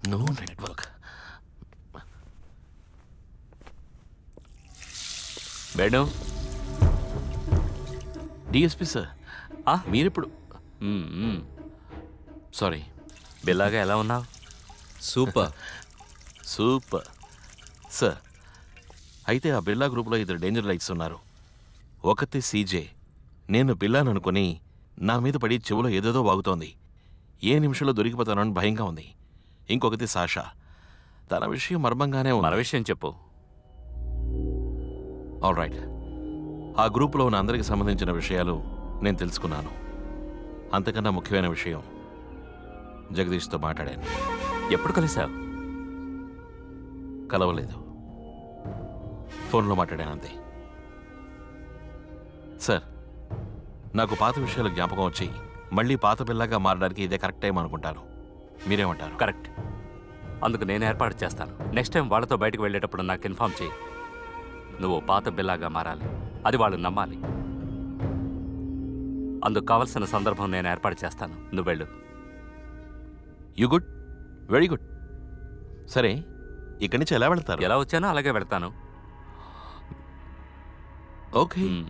No network Venu DSP sir ఆ? మీరెప్పుడు మ్మ్, మ్మ్. Sorry బిల్లాగా ఎలా ఉన్నావు సూపర్ సూపర్ సార్ అయితే ఆ బిర్లా గ్రూప్లో ఇద్దరు డేంజర్ లైట్స్ ఉన్నారు ఒకటి సీజే నేను బిల్లాను అనుకుని నా మీద పడి చెవులో ఏదేదో వాగుతోంది ఏ నిమిషంలో దొరికిపోతానని భయంగా ఉంది ఇంకొకటి సాషా తన విషయం మర్మంగానే మన ఉంది విషయం చెప్పు ఆల్ రైట్ ఆ గ్రూపులో ఉన్న అందరికి సంబంధించిన విషయాలు నేను తెలుసుకున్నాను అంతకన్నా ముఖ్యమైన విషయం జగదీష్తో మాట్లాడాను ఎప్పుడు కలిసావు కలవలేదు ఫోన్లో మాట్లాడాను అంతే సార్ నాకు పాత విషయాలు జ్ఞాపకం వచ్చి మళ్ళీ పాత పిల్లగా మారడానికి ఇదే కరెక్ట్ టైం అనుకుంటాను మీరేమంటారు కరెక్ట్ అందుకు నేను ఏర్పాటు చేస్తాను నెక్స్ట్ టైం వాళ్ళతో బయటకు వెళ్ళేటప్పుడు నాకు ఇన్ఫామ్ చేయి నువ్వు పాత బిల్లాగా మారాలి అది వాళ్ళు నమ్మాలి అందుకు కావలసిన సందర్భం నేను ఏర్పాటు చేస్తాను నువ్వు వెళ్ళు యు గుడ్ వెరీ గుడ్ సరే ఇక్కడి నుంచి ఎలా వెళ్తారు ఎలా వచ్చానో అలాగే వెళ్తాను ఓకే మ్మ్.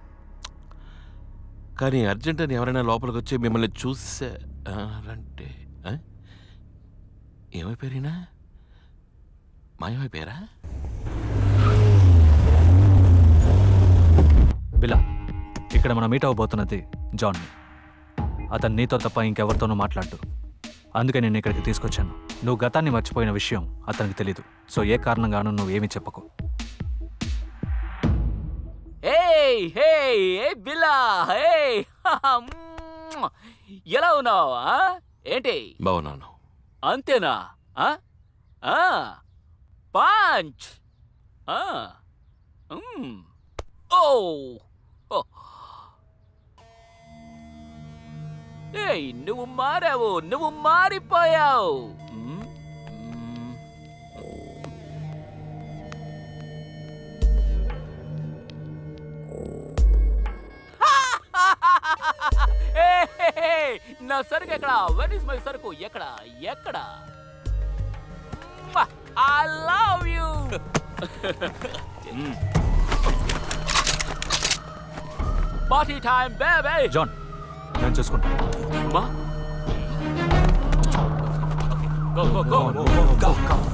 కానీ అర్జెంట్ అని ఎవరైనా లోపలికి వచ్చి మిమ్మల్ని చూసారంటే ఆ? ఏమైపోయారైనా మాయమైపోయారా బిలా ఇక్కడ మనం మీట్ అవ్వబోతున్నది జాన్ అతను నీతో తప్ప ఇంకెవరితోనూ మాట్లాడు అందుకే నేను ఇక్కడికి తీసుకొచ్చాను నువ్వు గతాన్ని మర్చిపోయిన విషయం అతనికి తెలీదు సో ఏ కారణంగానూ నువ్వు ఏమీ చెప్పకు ఏయ్ హే ఏ బిల్లా హే ఎలా ఉన్నావు ఏంటి బాగున్నాను అంతేనా ఆ? ఆ. పంచ్ ఆ. మ్. ఓ ఓ. ఏయ్ నువ్వు మారావు నువ్వు మారిపోయావు మ్. మ్. ఏ, హే, హే, నా సరుకు ఎక్కడ వెర్ ఇస్ మై సరుకు ఎక్కడ ఎక్కడ I love you party time baby జాన్ నేను చూసుకుంటా మా గో గో గో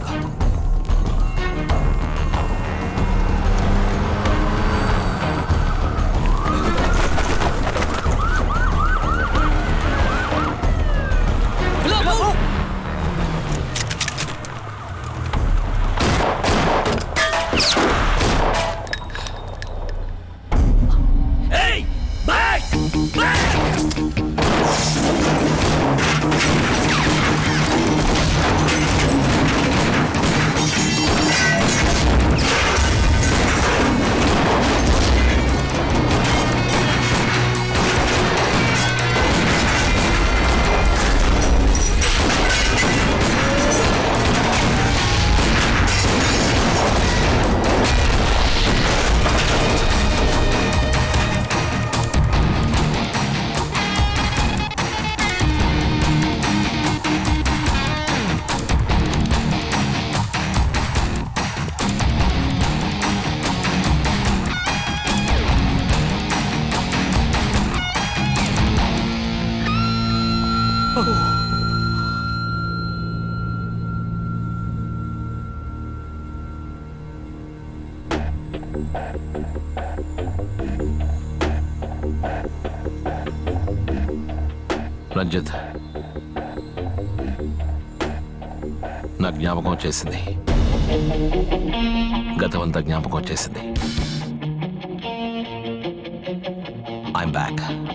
రంజిత్ నా జ్ఞాపకం వచ్చేసింది గతమంతా జ్ఞాపకం వచ్చేసింది ఐఎమ్ బ్యాక్